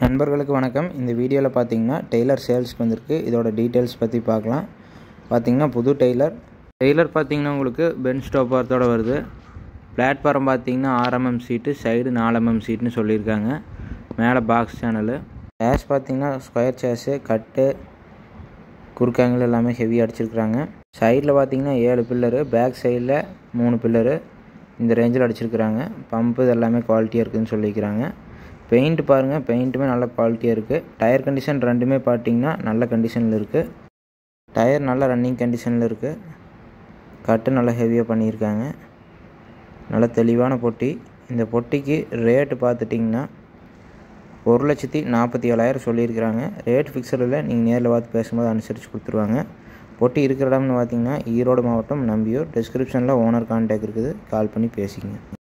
நண்பர்களுக்கு வணக்கம் இந்த வீடியோவில் பார்த்தீங்கன்னா டெய்லர் சேல்ஸ்க்கு வந்திருக்கு இதோட டீட்டெயில்ஸ் பற்றி பார்க்கலாம் பார்த்தீங்கன்னா புது டெய்லர் டெய்லர் பார்த்தீங்கன்னா உங்களுக்கு பென் ஸ்டோப்பரத்தோட வருது பிளாட்ஃபார்ம் பார்த்தீங்கன்னா ஆர்எம்எம் சீட்டு சைடு நாலு சீட்னு சொல்லியிருக்காங்க மேலே பாக்ஸ் சேனலு சேஸ் பார்த்தீங்கன்னா ஸ்கொயர் சேஸு கட்டு குறுக்காங்கல் எல்லாமே ஹெவி அடிச்சிருக்கிறாங்க சைடில் பார்த்தீங்கன்னா ஏழு பில்லரு பேக் சைடில் மூணு பில்லரு இந்த ரேஞ்சில் அடிச்சிருக்கிறாங்க பம்பு இது எல்லாமே குவாலிட்டியாக இருக்குதுன்னு சொல்லிக்கிறாங்க பெயிண்ட் பாருங்கள் பெயிண்ட்டுமே நல்ல குவாலிட்டியாக இருக்குது டயர் கண்டிஷன் ரெண்டுமே பார்த்தீங்கன்னா நல்ல கண்டிஷனில் இருக்குது டயர் நல்ல ரன்னிங் கண்டிஷனில் இருக்குது கட்டு நல்லா ஹெவியாக பண்ணியிருக்காங்க நல்ல தெளிவான பொட்டி இந்த பொட்டிக்கு ரேட்டு பார்த்துட்டிங்கன்னா ஒரு லட்சத்தி நாற்பத்தி ஏழாயிரம் சொல்லியிருக்கிறாங்க ரேட் ஃபிக்ஸடில் நீங்கள் நேரில் பார்த்து பேசும்போது அனுசரித்து கொடுத்துருவாங்க பொட்டி இருக்கிற இடம்னு பார்த்தீங்கன்னா ஈரோடு மாவட்டம் நம்பியூர் டிஸ்கிரிப்ஷனில் ஓனர் கான்டாக்ட் இருக்குது கால் பண்ணி பேசிக்கங்க